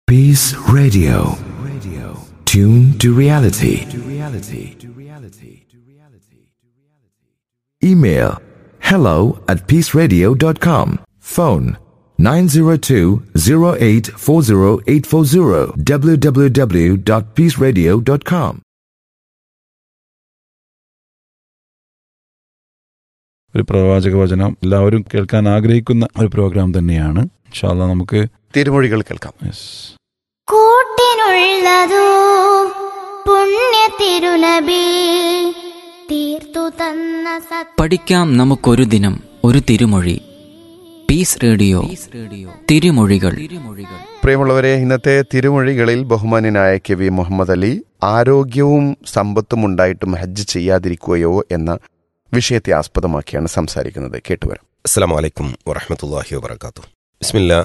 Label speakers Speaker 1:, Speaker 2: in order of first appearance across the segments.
Speaker 1: Peace Radio. Radio. Tune to reality. To reality. To reality. To reality. Email hello at peaceradio.com. Phone 902-0840840 www.peaceradio.com.
Speaker 2: ഒരു പ്രവാചക വചനം എല്ലാവരും കേൾക്കാൻ ആഗ്രഹിക്കുന്ന ഒരു പ്രോഗ്രാം തന്നെയാണ് ഇൻഷാല്ല നമുക്ക്
Speaker 3: തിരുമൊഴികൾ കേൾക്കാം
Speaker 2: yes.
Speaker 4: കൂട്ടിനുള്ളതോ പുണ്യ തിരുനബി തീർത്തു തന്ന സത്
Speaker 5: പഠിക്കാം നമുക്കൊരു ദിനം ഒരു തിരുമൊഴി പീസ് റേഡിയോ തിരുമൊഴികൾ തിരുമൊഴികൾ
Speaker 3: പ്രിയമുള്ളവരെ ഇന്നത്തെ തിരുമൊഴികളിൽ ബഹുമാന്യനായ കെ വി മുഹമ്മദ് അലി ആരോഗ്യവും സമ്പത്തും ഉണ്ടായിട്ടും ഹജ്ജ് ചെയ്യാതിരിക്കുകയോ എന്ന വിഷയത്തെ ആസ്പദമാക്കിയാണ് സംസാരിക്കുന്നത് കേട്ടുവരാം
Speaker 6: السلام عليكم ورحمة الله وبركاته بسم الله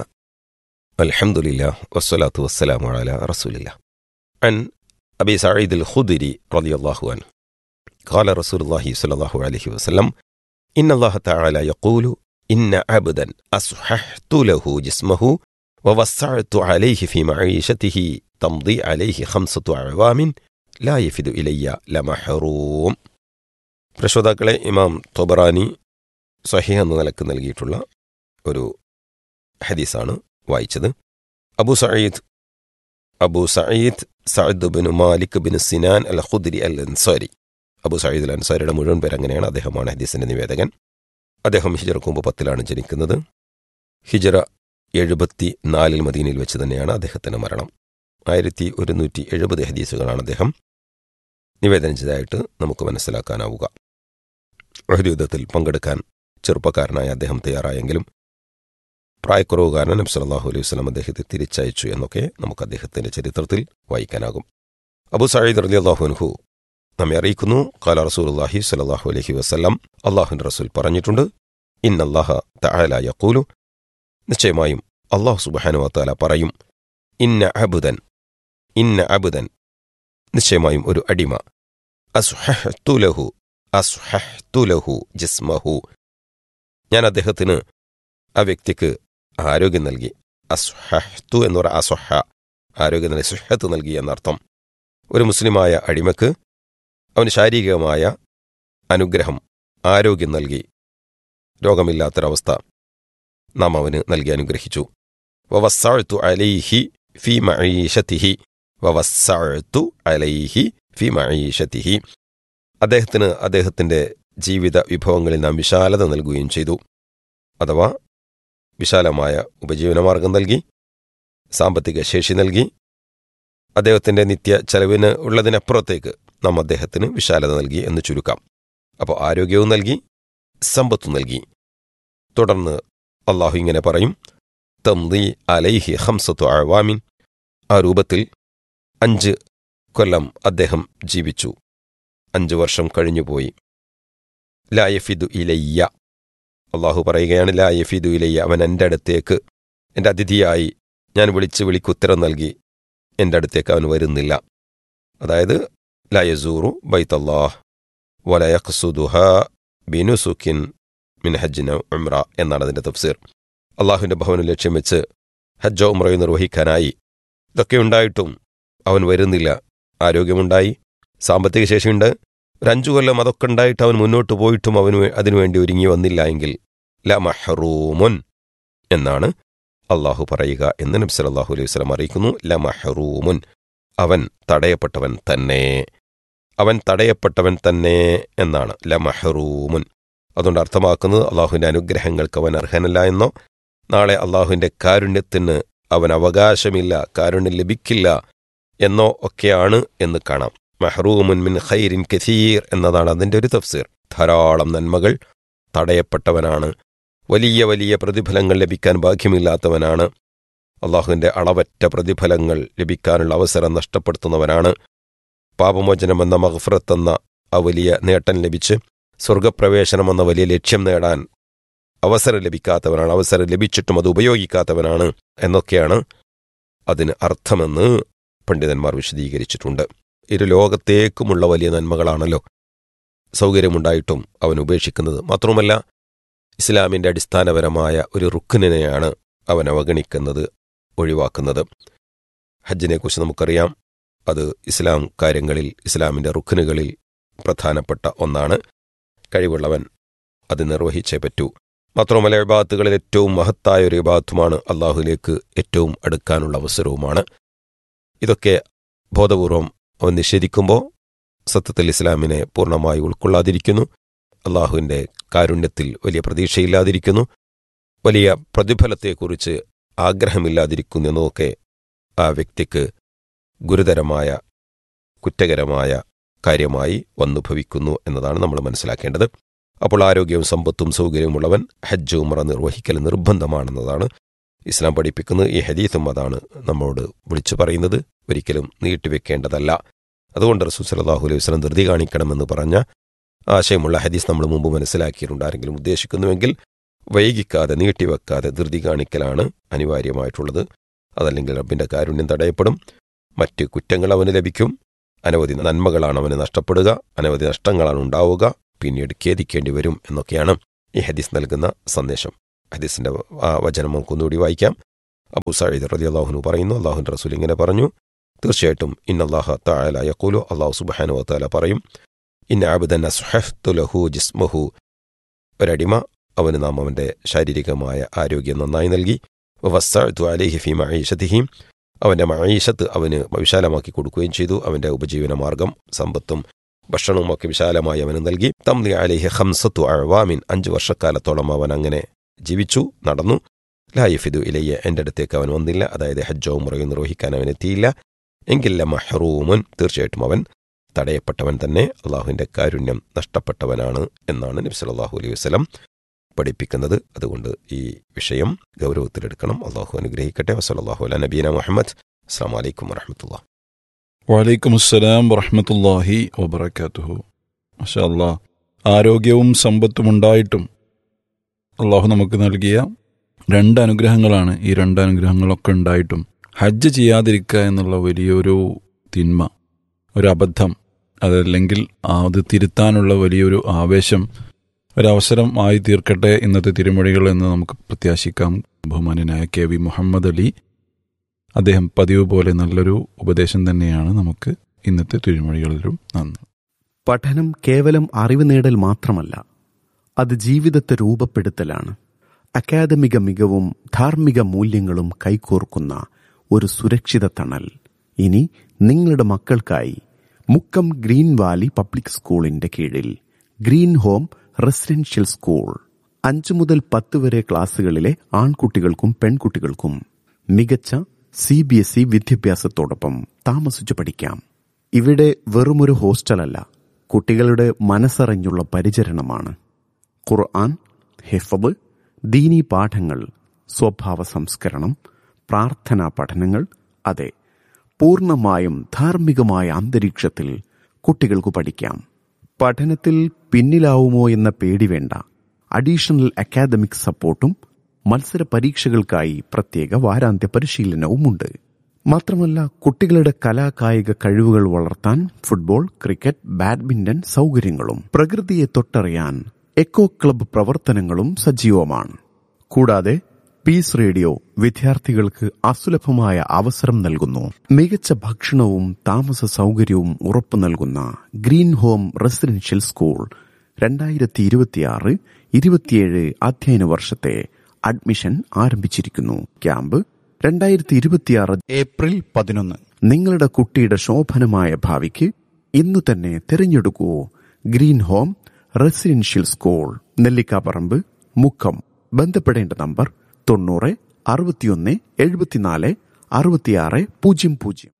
Speaker 6: الحمد لله والصلاة والسلام على رسول الله عن أبي سعيد الخدري رضي الله عنه قال رسول الله صلى الله عليه وسلم إن الله تعالى يقول إن عبدا أصححت له جسمه ووسعت عليه في معيشته تمضي عليه خمسة أعوام لا يفد إلي لمحروم പ്രശോതാക്കളെ ഇമാം തൊബറാനി സഹിഹ് എന്ന നിലക്ക് നൽകിയിട്ടുള്ള ഒരു ഹദീസാണ് വായിച്ചത് Abu Saeed Abu Saeed Saad bin Malik bin Sinan al Khudri al Ansari Abu Saeed al അൻസാരിയുടെ മുഴുവൻ പേര് അങ്ങനെയാണ് അദ്ദേഹമാണ് ഹദീസിന്റെ നിവേദകൻ അദ്ദേഹം ഹിജറക്ക് മുമ്പ് പത്തിലാണ് ജനിക്കുന്നത് ഹിജറ എഴുപത്തി നാലിൽ മദീനയിൽ വെച്ച് തന്നെയാണ് അദ്ദേഹത്തിന്റെ മരണം ആയിരത്തി ഒരുന്നൂറ്റി എഴുപത് ഹദീസുകളാണ് അദ്ദേഹം നിവേദനം ചെയ്തതായിട്ട് നമുക്ക് മനസ്സിലാക്കാനാവുക ഉഹദ് യുദ്ധത്തിൽ പങ്കെടുക്കാൻ ചെറുപ്പക്കാരനായ അദ്ദേഹം തയ്യാറായെങ്കിലും പ്രായക്കുറവ് കാരണം നബി സല്ലല്ലാഹു അലൈഹി വസല്ലം അദ്ദേഹത്തെ തിരിച്ചയച്ചു എന്നൊക്കെ നമുക്ക് അദ്ദേഹത്തിന്റെ ചരിത്രത്തിൽ വായിക്കാനാകും അബു സഈദ് റളിയല്ലാഹു അൻഹു നമ്മെ അറിയിക്കുന്നു ഖാല റസൂലുള്ളാഹി സ്വല്ലല്ലാഹു അലൈഹി വസല്ലം അള്ളാഹുവിന്റെ റസൂൽ പറഞ്ഞിട്ടുണ്ട് ഇന്നല്ലാഹ തആല യഖൂലു നിശ്ചയമായും അള്ളാഹു സുബ്ഹാനഹു വതആല പറയും ഇന്ന അബുദൻ ഇന്ന അബുദൻ നിശ്ചയമായും ഒരു അടിമ അസ്ഹഹ്തു ലഹു അസ്ഹഹ്തു ലഹു ജിസ്മഹു ഞാൻ അദ്ദേഹത്തിന് ആ വ്യക്തിക്ക് ആരോഗ്യം നൽകി അസ്ഹഹ്തു എന്ന് പറഞ്ഞ അസ്ഹ ആരോഗ്യം നൽകി സുഹത്ത് നൽകി എന്നർത്ഥം ഒരു മുസ്ലിമായ അടിമക്ക് അവന് ശാരീരികമായ അനുഗ്രഹം ആരോഗ്യം നൽകി രോഗമില്ലാത്തൊരവസ്ഥ നാം അവന് നൽകി അനുഗ്രഹിച്ചു വവസ്സഅ്തു അലൈഹി ഫി മഈശതിഹി വവസ്സഅ്തു അലൈഹി ഫി മഈശതിഹി അദ്ദേഹത്തിന് അദ്ദേഹത്തിന്റെ ജീവിത വിഭവങ്ങളിൽ നാം വിശാലത നൽകുകയും ചെയ്തു അഥവാ വിശാലമായ ഉപജീവനമാർഗം നൽകി സാമ്പത്തിക ശേഷി നൽകി അദ്ദേഹത്തിന്റെ നിത്യ ചെലവിന് ഉള്ളതിനപ്പുറത്തേക്ക് നാം അദ്ദേഹത്തിന് വിശാലത നൽകി എന്ന് ചുരുക്കാം അപ്പോൾ ആരോഗ്യവും നൽകി സമ്പത്തും നൽകി തുടർന്ന് അള്ളാഹു ഇങ്ങനെ പറയും തംദി അലൈഹി ഹംസത്തു അഴവാമിൻ ആ രൂപത്തിൽ അഞ്ച് കൊല്ലം അദ്ദേഹം ജീവിച്ചു അഞ്ച് വർഷം കഴിഞ്ഞുപോയി ലായഫിദു ഇലയ്യ അള്ളാഹു പറയുകയാണ് ലായഫിദു ഇലയ്യ അവൻ എൻ്റെ അടുത്തേക്ക് എൻ്റെ അതിഥിയായി ഞാൻ വിളിച്ച് വിളിക്കുത്തരം നൽകി എൻ്റെ അടുത്തേക്ക് അവൻ വരുന്നില്ല അതായത് ലായസൂറു ബൈത്തല്ലാഹ് വലയഖ്സുദുഹ ബിനുസുക്കിൻ മിൻ ഹജ്ജിന ഉംറ എന്നാണ് അതിൻ്റെ തഫ്സീർ അള്ളാഹുവിൻ്റെ ഭവനം ലക്ഷ്യം വെച്ച് ഹജ്ജോ ഉംറയോ നിർവഹിക്കാനായി ഇതൊക്കെ ഉണ്ടായിട്ടും അവൻ വരുന്നില്ല ആരോഗ്യമുണ്ടായി സാമ്പത്തിക ശേഷിയുണ്ട് ഒരു അഞ്ചു കൊല്ലം അതൊക്കെ ഉണ്ടായിട്ട് അവൻ മുന്നോട്ട് പോയിട്ടും അവന് വേ- അതിനുവേണ്ടി ഒരുങ്ങി വന്നില്ല എങ്കിൽ ല മഹറൂമുൻ എന്നാണ് അള്ളാഹു പറയുക എന്ന് നബി സല്ലല്ലാഹു അലൈഹി വസല്ലം അറിയിക്കുന്നു ല മഹറൂമുൻ അവൻ തടയപ്പെട്ടവൻ തന്നെ അവൻ തടയപ്പെട്ടവൻ തന്നെ എന്നാണ് ല മഹറൂമുൻ അതുകൊണ്ട് അർത്ഥമാക്കുന്നത് അള്ളാഹുവിൻ്റെ അനുഗ്രഹങ്ങൾക്ക് അവൻ അർഹനല്ല എന്നോ നാളെ അള്ളാഹുവിൻ്റെ കാരുണ്യത്തിന് അവൻ അവകാശമില്ല കാരുണ്യം ലഭിക്കില്ല എന്നോ ഒക്കെയാണ് എന്ന് കാണാം മഹ്റൂമുൻ മിൻ ഖൈരിൻ കഥീർ എന്നതാണ് അതിൻ്റെ ഒരു തഫ്സീർ ധാരാളം നന്മകൾ തടയപ്പെട്ടവനാണ് വലിയ വലിയ പ്രതിഫലങ്ങൾ ലഭിക്കാൻ ഭാഗ്യമില്ലാത്തവനാണ് അള്ളാഹുവിൻ്റെ അളവറ്റ പ്രതിഫലങ്ങൾ ലഭിക്കാനുള്ള അവസരം നഷ്ടപ്പെടുത്തുന്നവനാണ് പാപമോചനമെന്ന മഹഫ്രത്ത് എന്ന ആ വലിയ നേട്ടം ലഭിച്ച് സ്വർഗപ്രവേശനമെന്ന വലിയ ലക്ഷ്യം നേടാൻ അവസരം ലഭിക്കാത്തവനാണ് അവസരം ലഭിച്ചിട്ടും അത് ഉപയോഗിക്കാത്തവനാണ് എന്നൊക്കെയാണ് അതിന് അർത്ഥമെന്ന് പണ്ഡിതന്മാർ വിശദീകരിച്ചിട്ടുണ്ട് ഇരു ലോകത്തേക്കുമുള്ള വലിയ നന്മകളാണല്ലോ സൗകര്യമുണ്ടായിട്ടും അവൻ ഉപേക്ഷിക്കുന്നത് മാത്രവുമല്ല ഇസ്ലാമിൻ്റെ അടിസ്ഥാനപരമായ ഒരു റുക്കിനെയാണ് അവൻ അവഗണിക്കുന്നത് ഒഴിവാക്കുന്നത് ഹജ്ജിനെക്കുറിച്ച് നമുക്കറിയാം അത് ഇസ്ലാം കാര്യങ്ങളിൽ ഇസ്ലാമിൻ്റെ റുഖനുകളിൽ പ്രധാനപ്പെട്ട ഒന്നാണ് കഴിവുള്ളവൻ അത് നിർവഹിച്ചേ പറ്റൂ മാത്രമല്ല വിഭാഗത്തുകളിൽ ഏറ്റവും മഹത്തായ ഒരു വിഭാഗത്തുമാണ് അള്ളാഹുലേക്ക് ഏറ്റവും അടുക്കാനുള്ള അവസരവുമാണ് ഇതൊക്കെ ബോധപൂർവം അവൻ നിഷേധിക്കുമ്പോൾ സത്യത്തിൽ ഇസ്ലാമിനെ പൂർണ്ണമായി ഉൾക്കൊള്ളാതിരിക്കുന്നു അള്ളാഹുവിൻ്റെ കാരുണ്യത്തിൽ വലിയ പ്രതീക്ഷയില്ലാതിരിക്കുന്നു വലിയ പ്രതിഫലത്തെക്കുറിച്ച് ആഗ്രഹമില്ലാതിരിക്കുന്നു എന്നതൊക്കെ ആ വ്യക്തിക്ക് ഗുരുതരമായ കുറ്റകരമായ കാര്യമായി വന്നു ഭവിക്കുന്നു എന്നതാണ് നമ്മൾ മനസ്സിലാക്കേണ്ടത് അപ്പോൾ ആരോഗ്യവും സമ്പത്തും സൗകര്യവുമുള്ളവൻ ഹജ്ജ് ഉമറ നിർവഹിക്കൽ നിർബന്ധമാണെന്നതാണ് ഇസ്ലാം പഠിപ്പിക്കുന്നത് ഈ ഹദീസും അതാണ് നമ്മോട് വിളിച്ചു പറയുന്നത് ഒരിക്കലും നീട്ടിവെക്കേണ്ടതല്ല അതുകൊണ്ട് റസൂൽ സലാഹു അലൈഹി വസ്ലം ധൃതി കാണിക്കണമെന്ന് പറഞ്ഞ ആശയമുള്ള ഹദീസ് നമ്മൾ മുമ്പ് മനസ്സിലാക്കിയിട്ടുണ്ട് ആരെങ്കിലും ഉദ്ദേശിക്കുന്നുവെങ്കിൽ വൈകിക്കാതെ നീട്ടിവെക്കാതെ ധൃതി കാണിക്കലാണ് അനിവാര്യമായിട്ടുള്ളത് അതല്ലെങ്കിൽ റബ്ബിന്റെ കാരുണ്യം തടയപ്പെടും മറ്റ് കുറ്റങ്ങൾ അവന് ലഭിക്കും അനവധി നന്മകളാണ് അവന് നഷ്ടപ്പെടുക അനവധി നഷ്ടങ്ങളാണ് ഉണ്ടാവുക പിന്നീട് ഖേദിക്കേണ്ടി വരും എന്നൊക്കെയാണ് ഈ ഹദീസ് നൽകുന്ന സന്ദേശം ഹദീസിന്റെ ആ വചനം നമുക്കൊന്നുകൂടി വായിക്കാം അബു സയ്യിദ് റതി അള്ളാഹുനു പറയുന്നു അള്ളാഹുന്റെ റസൂൽ ഇങ്ങനെ പറഞ്ഞു തീർച്ചയായിട്ടും ഇൻ അള്ളാഹ താല യക്കൂലു അള്ളാഹു സുബാനു താല പറയും ഇൻ ആബുദൻ ലഹു ജിസ്മഹു ഒരടിമ അവന് നാം അവന്റെ ശാരീരികമായ ആരോഗ്യം നന്നായി നൽകി വസ്തു അലേഹി ഫി മഴീഷത്തിഹിം അവന്റെ മഴീഷത്ത് അവന് വിശാലമാക്കി കൊടുക്കുകയും ചെയ്തു അവന്റെ ഉപജീവന മാർഗം സമ്പത്തും ഭക്ഷണവും ഒക്കെ വിശാലമായി അവന് നൽകി തംലി അലേഹി ഹംസത്തു അഴവാമിൻ അഞ്ചു വർഷക്കാലത്തോളം അവൻ അങ്ങനെ ജീവിച്ചു നടന്നു ലായിഫിദു ഇലയ്യ എൻ്റെ അടുത്തേക്ക് അവൻ വന്നില്ല അതായത് ഹജ്ജോ മുറയോ നിർവഹിക്കാൻ അവൻ എത്തിയില്ല എങ്കില്ല മഹ്റൂമുൻ തീർച്ചയായിട്ടും അവൻ തടയപ്പെട്ടവൻ തന്നെ അള്ളാഹുവിൻ്റെ കാരുണ്യം നഷ്ടപ്പെട്ടവനാണ് എന്നാണ് നബി സല്ലല്ലാഹു അലൈഹി വസല്ലം പഠിപ്പിക്കുന്നത് അതുകൊണ്ട് ഈ വിഷയം ഗൗരവത്തിലെടുക്കണം അള്ളാഹു അനുഗ്രഹിക്കട്ടെ വസല്ലാഹു അല നബീന മുഹമ്മദ് അസ്സാം വലൈക്കും വറഹമത്തുള്ള
Speaker 2: വലൈക്കും അസ്സലാം വറഹമത്തല്ലാഹി വബർക്കാത്തുഹു മഷാല്ലാ ആരോഗ്യവും സമ്പത്തും ഉണ്ടായിട്ടും അള്ളാഹു നമുക്ക് നൽകിയ രണ്ട് അനുഗ്രഹങ്ങളാണ് ഈ രണ്ട് അനുഗ്രഹങ്ങളൊക്കെ ഉണ്ടായിട്ടും ഹജ്ജ് ചെയ്യാതിരിക്കുക എന്നുള്ള വലിയൊരു തിന്മ ഒരു അബദ്ധം അതല്ലെങ്കിൽ അത് തിരുത്താനുള്ള വലിയൊരു ആവേശം ഒരവസരം ആയി തീർക്കട്ടെ ഇന്നത്തെ തിരുമൊഴികൾ എന്ന് നമുക്ക് പ്രത്യാശിക്കാം ബഹുമാനായ കെ വി മുഹമ്മദ് അലി അദ്ദേഹം പതിവ് പോലെ നല്ലൊരു ഉപദേശം തന്നെയാണ് നമുക്ക് ഇന്നത്തെ തിരുമൊഴികളിലും നന്ദി
Speaker 7: പഠനം കേവലം അറിവ് നേടൽ മാത്രമല്ല അത് ജീവിതത്തെ രൂപപ്പെടുത്തലാണ് അക്കാദമിക മികവും ധാർമ്മിക മൂല്യങ്ങളും കൈകോർക്കുന്ന ഒരു സുരക്ഷിത തണൽ ഇനി നിങ്ങളുടെ മക്കൾക്കായി മുക്കം ഗ്രീൻ വാലി പബ്ലിക് സ്കൂളിന്റെ കീഴിൽ ഗ്രീൻ ഹോം റെസിഡൻഷ്യൽ സ്കൂൾ അഞ്ചു മുതൽ പത്ത് വരെ ക്ലാസ്സുകളിലെ ആൺകുട്ടികൾക്കും പെൺകുട്ടികൾക്കും മികച്ച സി ബി എസ് ഇ വിദ്യാഭ്യാസത്തോടൊപ്പം താമസിച്ചു പഠിക്കാം ഇവിടെ വെറുമൊരു ഹോസ്റ്റലല്ല കുട്ടികളുടെ മനസ്സറിഞ്ഞുള്ള പരിചരണമാണ് ഖുർആൻ ഹിഫബ് ദീനി പാഠങ്ങൾ സ്വഭാവ സംസ്കരണം പ്രാർത്ഥനാ പഠനങ്ങൾ അതെ പൂർണ്ണമായും ധാർമ്മികമായ അന്തരീക്ഷത്തിൽ കുട്ടികൾക്ക് പഠിക്കാം പഠനത്തിൽ പിന്നിലാവുമോ എന്ന പേടി വേണ്ട അഡീഷണൽ അക്കാദമിക് സപ്പോർട്ടും മത്സര പരീക്ഷകൾക്കായി പ്രത്യേക വാരാന്ത്യ പരിശീലനവുമുണ്ട് മാത്രമല്ല കുട്ടികളുടെ കലാകായിക കഴിവുകൾ വളർത്താൻ ഫുട്ബോൾ ക്രിക്കറ്റ് ബാഡ്മിന്റൺ സൗകര്യങ്ങളും പ്രകൃതിയെ തൊട്ടറിയാൻ എക്കോ ക്ലബ്ബ് പ്രവർത്തനങ്ങളും സജീവമാണ് കൂടാതെ പീസ് റേഡിയോ വിദ്യാർത്ഥികൾക്ക് അസുലഭമായ അവസരം നൽകുന്നു മികച്ച ഭക്ഷണവും താമസ സൗകര്യവും ഉറപ്പു നൽകുന്ന ഗ്രീൻ ഹോം റെസിഡൻഷ്യൽ സ്കൂൾ രണ്ടായിരത്തി ഇരുപത്തിയാറ് ഇരുപത്തിയേഴ് അധ്യയന വർഷത്തെ അഡ്മിഷൻ ആരംഭിച്ചിരിക്കുന്നു ക്യാമ്പ് രണ്ടായിരത്തി ഇരുപത്തിയാറ്
Speaker 8: ഏപ്രിൽ പതിനൊന്ന്
Speaker 7: നിങ്ങളുടെ കുട്ടിയുടെ ശോഭനമായ ഭാവിക്ക് ഇന്നു തന്നെ തിരഞ്ഞെടുക്കൂ green home residential school Nellikkaparamba Mukkam ബന്ധപ്പെടേണ്ട നമ്പർ തൊണ്ണൂറ് അറുപത്തിയൊന്ന് എഴുപത്തിനാല് അറുപത്തിയാറ് പൂജ്യം പൂജ്യം